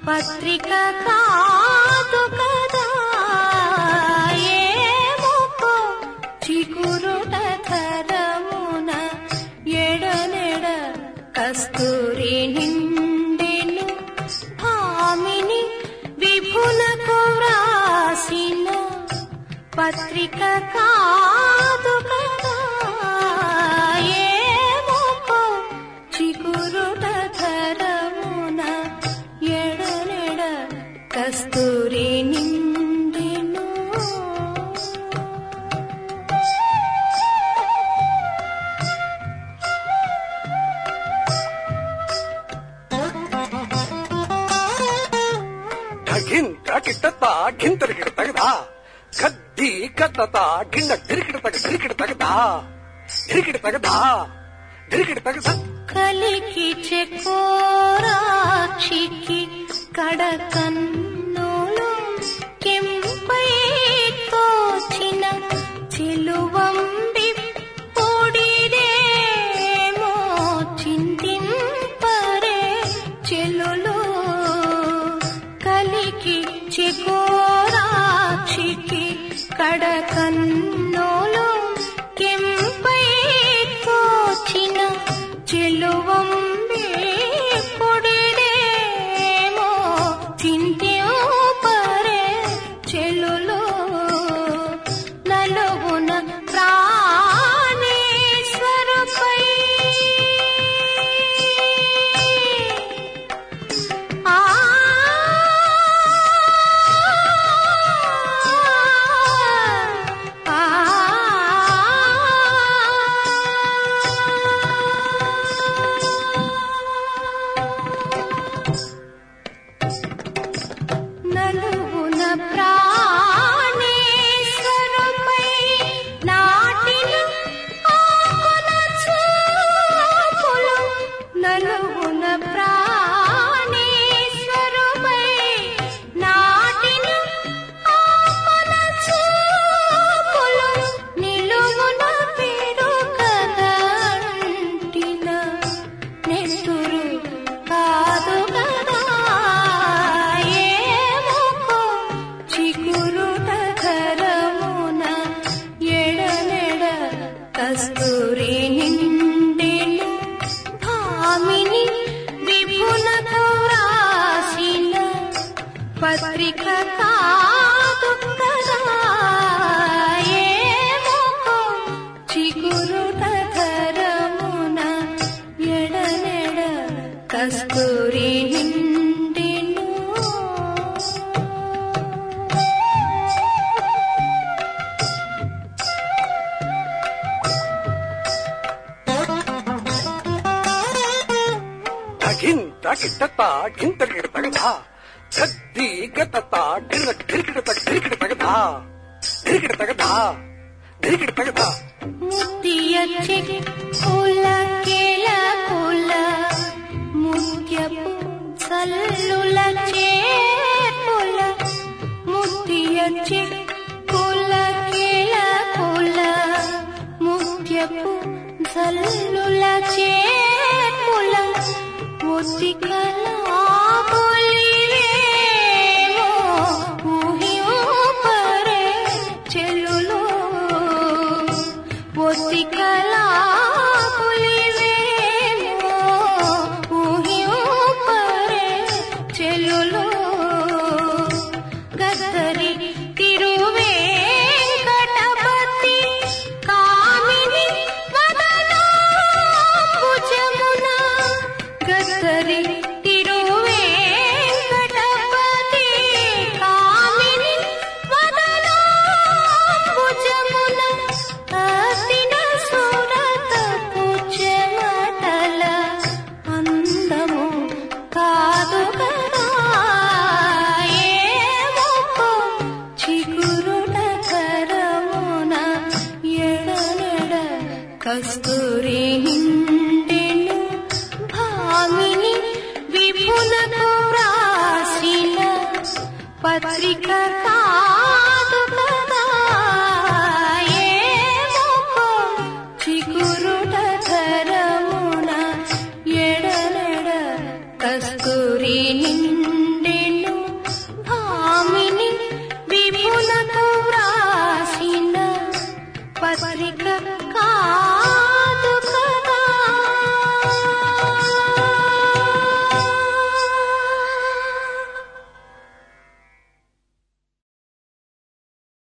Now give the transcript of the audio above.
పత్రిక కాదు కదా ఏమోకో చిగురుట ధరమున ఎడనెడ కస్తూరి నిండెను భామిని విభులకు వ్రాసిన పత్రిక కాదు కదా ఏమోకో చిగురుట ధరమున ఎడనెడ కస్తూరి నిండెను ಢಗಿಂತ ಕಿಟ್ಟತ್ತ ಗಿಂತರಿಗಿಡ ತಗದ ಕದ್ದಿ ಕದ್ದತ ಗಿಂಡ ಡಿರಿಕಿಡ ತಗ ಡಿರಿಕಿಡ ತಗದ ಡಿರಿಕಿಡ ತಗದ ಡಿರಿಕಿಡ ತಗದ కలికి చెకోరాక్షికి కడకన్నులు కెంపై తోచిన చిలువంబి పొడిరేమో చింతింపరే చెలులు కలికి చెకోరాక్షికి కడకన్నులు కెంపై తోచిన చెలువంబి పొడిరేమో చింతింపరే చెలులు నలుగున ప్రాణేశ్వరుపై ఆ ఆ నలుగున ప్రాణేశ్వరుపై నాటిన ఆకుల చూపులు నలుగున ప్రాణేశ్వరుపై నాటిన ఆకుల చూపులు నిలువున పిడుకదంటిన నెత్తురు కాదు కదా ఏమోకో చిగురుట ధరమున ఎడనెడ కస్తూరి నిండెను భామిని విపులకు రాసిన పత్రిక కాదు కదా ఏమోకో చిగురుట ధరమున ఎడనెడ కస్తూరి నిండెను ಢಗಿಂತ ಕಿಟ್ಟತ್ತ ಗಿಂತರಿಗಿಡ ತಗದ ಕದ್ದಿ ಕದ್ದತ ಗಿಡ ಡಿರಿಕಿಡ ತಗ ಡಿರಿಕಿಡ ತಗದ ಡಿರಿಕಿಡ ತಗದ ಡಿರಿಕಿಡ ತಗದ ముత్యచి కుల కేల కుల ముత్యపు సల్లుల చేపుల ముత్యచి కుల కేల కుల ముత్యపు సల్లుల చేపుల ముత్తికలా పొలివేమో ఊహింపరే చెల్లులో ఒత్తికలా పులివేమో ఊహింపరే చెల్లులో గద్దరి తిరువేంకటపతి కామిని వదనా భుజమున గద్దరి తిరువేంకటపతి కామిని వదనా భుజమున అతిన సురతపు చెమటల అందము కాదు కదా ఏమోకో చిగురుట కరమున ఎడనెడ కస్తూరి నిండెను భామిని విపులకు వ్రాసిన పత్రిక కాదు కదా ఏమోకో చిగురుట ధరమున ఎడనెడ కస్తూరి నిండే పత్రిక